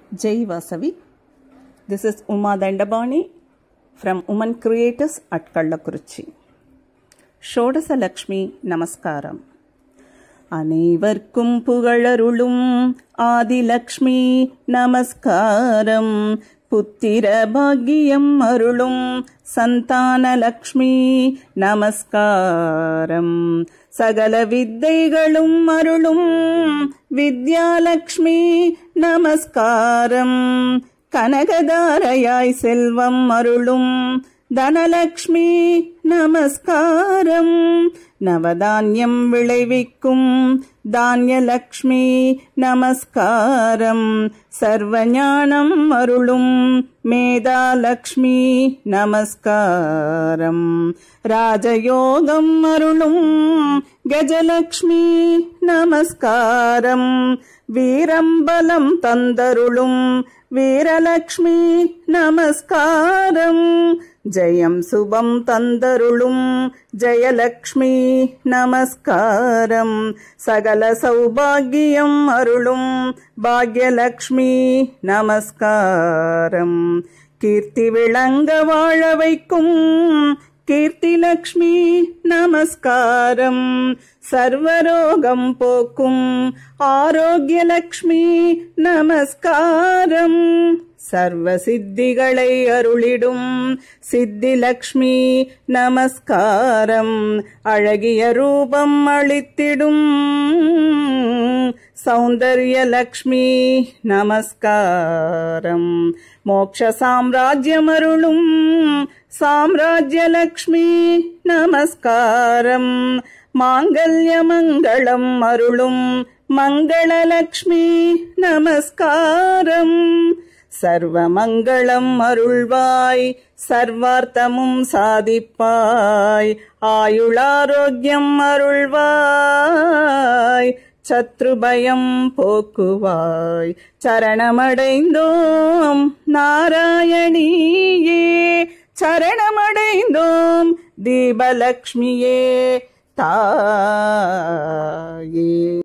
Jai Vasavi. This is Uma Dandabani from Woman Creators at Kallakurichi. ஷோடச Lakshmi நமஸ்காரம் அனைவர்க்கும் புகழருளும் ஆதிலக்ஷ்மி நமஸ்காரம் புத்திர பாக்கியம் அருளும் சந்தான லக்ஷ்மி நமஸ்காரம் சகல வித்தைகளும் அருளும் வித்யாலக்ஷ்மி நமஸ்காரம் கனகதாரையாய் செல்வம் அருளும் தனலக்ஷ்மி நமஸ்காரம் நவதானியம் விளைவிக்கும் தானியலக்ஷ்மி நமஸ்காரம் சர்வஞானம் அருளும் மேதாலக்ஷ்மி நமஸ்காரம் ராஜயோகம் அருளும் கஜலக்ஷ்மி நமஸ்காரம் வீரம்பலம் தந்தருளும் வீரலக்ஷ்மி நமஸ்காரம் ஜெயம் சுபம் தந்தருளும் ஜெயலக்ஷ்மி நமஸ்காரம் சகல சௌபாகியம் அருளும் பாக்யலக்ஷ்மி நமஸ்காரம் கீர்த்தி விளங்க வாழ வைக்கும் கீர்த்திலக்ஷ்மி நமஸ்காரம் சர்வரோகம் போக்கும் ஆரோக்கியலக்ஷ்மி நமஸ்காரம் சர்வ சித்திகளை அருளிடும் சித்திலக்ஷ்மி நமஸ்காரம் அழகிய ரூபம் அளித்திடும் சௌந்தர்யலக்ஷ்மி நமஸ்காரம் மோக்ஷ சாம்ராஜ்யம் அருளும் சாம்ராஜ்யலக்ஷ்மி நமஸ்காரம் மாங்கல்யமங்களம் அருளும் மங்களலக்ஷ்மி நமஸ்காரம் சர்வமங்களம் அருள்வாய் சர்வார்த்தமும் சாதிப்பாய் ஆயுளாரோக்கியம் அருள்வாய் சத்ருபயம் போக்குவாய் சரணமடைந்தோம் நாராயணியே சரணமடைந்தோம் தீபலக்ஷ்மியே தாயே